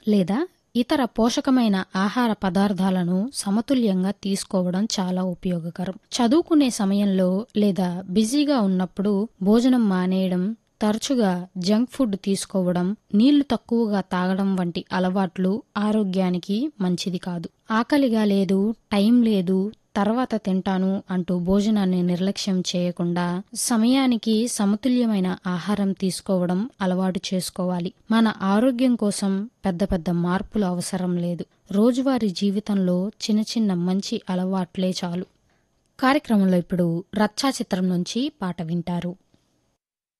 లేదా ఇతర పోషకమైన ఆహార పదార్థాలను సమతుల్యంగా తీసుకోవడం చాలా ఉపయోగకరం చదువుకునే సమయంలో లేదా బిజీగా ఉన్నప్పుడు భోజనం మానేయడం తరచుగా జంక్ ఫుడ్ తీసుకోవడం నీళ్లు తక్కువగా తాగడం వంటి అలవాట్లు ఆరోగ్యానికి మంచిది కాదు ఆకలిగా లేదు టైం లేదు తర్వాత తింటాను అంటూ భోజనాన్ని నిర్లక్ష్యం చేయకుండా సమయానికి సమతుల్యమైన ఆహారం తీసుకోవడం అలవాటు చేసుకోవాలి మన ఆరోగ్యం కోసం పెద్ద పెద్ద మార్పులు అవసరం లేదు రోజువారీ జీవితంలో చిన్న చిన్న మంచి అలవాట్లే చాలు కార్యక్రమంలో ఇప్పుడు రచ్చా చిత్రం నుంచి పాట వింటారు